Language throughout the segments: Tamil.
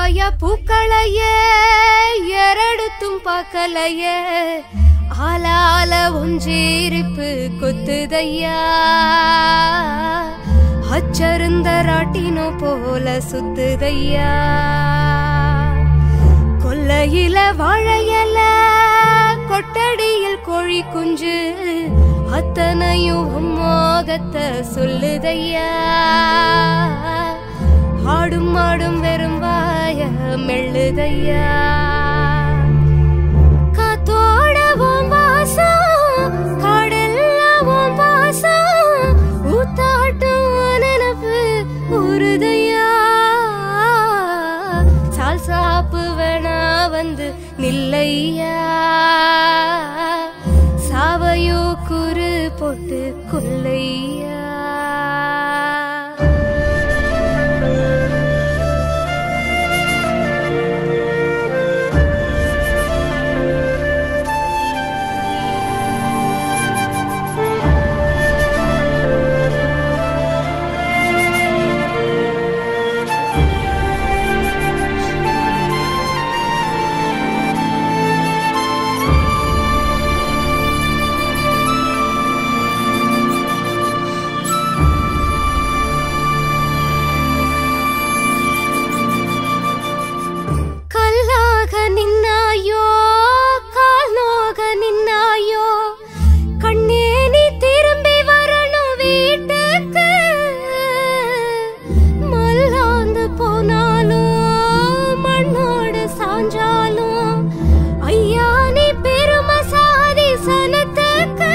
எழுவாய பூக்களையே எரடுத்தும் பார்க்கலையே ஆளால ஒன்றீரிப்பு கொத்துதையா அச்சருந்த ராட்டினோ போல சுத்துதையா கொல்லையில வாழையல கொட்டடியில் கோழி குஞ்சு அத்தனையும் உன் மோகத்தை சொல்லுதையா ஆடும் ஆடும் வெறும் வாய மெல்லுதையா காத்தோட உன் வாசம் காடெல்லாம் உன் வாசம் ஊத்தாட்டும் நினப்பு உருதையா சால் சாப்பு வேணா வந்து நில்லையா சாவையோ குறு போட்டு கொல்லையா கல்லாக நின்னாயோ கால் நோக நின்னாயோ கண்ணே நீ திரும்பி வரணும் வீட்டுக்கு மல்லாந்து போனாலும் மண்ணோடு சாஞ்சாலும் ஐயா நீ பெரும சாதி சனத்துக்கு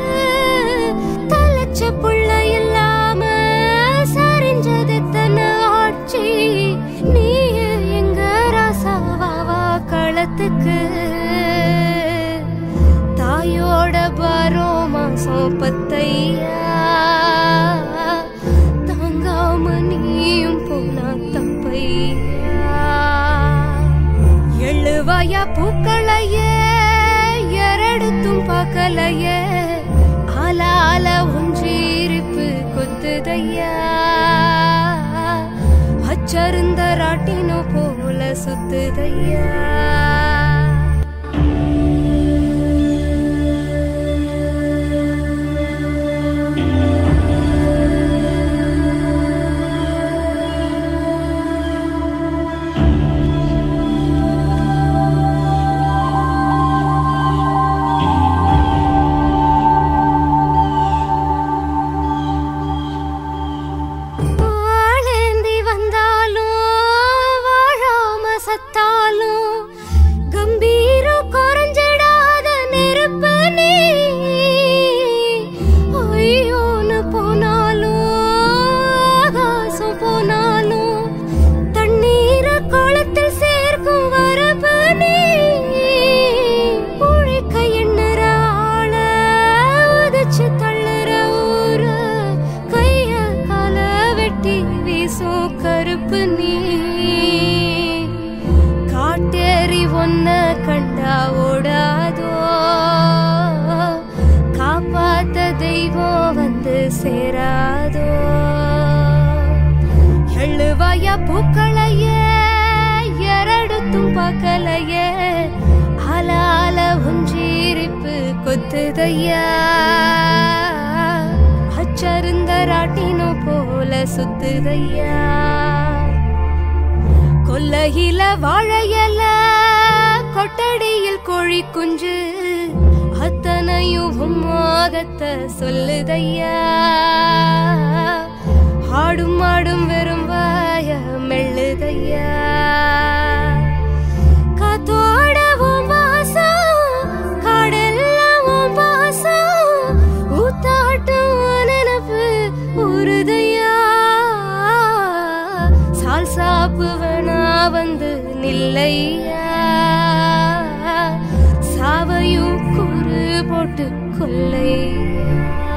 தலைச்ச புள்ள இல்லாம சரிஞ்சது தன ஆட்சி நீ எங்க ராசாவாவா களத்துக்கு தாயோட பாரோ மாசம் பத்தையா தாங்காம நீயும் போனா தப்பையா எழுவாயா பூக்களையே எரடுத்தும் பார்க்கலையே ஆளால ஒன்றீரிப்பு கொத்துதையா அச்சருந்த ராட்டினோ போல சுத்துதையா வாழேந்தி வந்தாலும் வாழாம சத்தாலும் கம்பீரம் குறைஞ்சிடாத நெருப்பு நீ ஐயோன்னு போனாலும் ஆகாசம் போனாலும் தண்ணீரை குளத்தில் சேர்க்கும் வரப்பு நீ உழைக்க எண்ணுற ஆள உதச்சு தள்ளுற ஊர கைய கால வெட்டி வீசும் கருப்பு நீ காட்டேறி ஒன்ன கண்டா ஓடாதோ காப்பாத்த தெய்வம் வந்து சேராதோ எழுவாயா பூக்களையே எரடுத்தும் பார்க்கலையே ஆளால ஒன்றீரிப்பு கொத்துதையா அச்சருந்த ராட்டினோ போல சுத்துதையா கொல்லையில வாழையல கொட்டடியில் கோழி குஞ்சு அத்தனையும் உன் மோகத்தை சொல்லுதையா ஆடும் ஆடும் வெறும் வாய மெல்லுதையா காத்தோட உன் வாசம் காடெல்லாம் உன் வாசம் ஊத்தாட்டும் நினப்பு உருதையா சால் சாப்பு வேணா வந்து நில்லையா சாவையும் குறு போட்டு கொல்லையா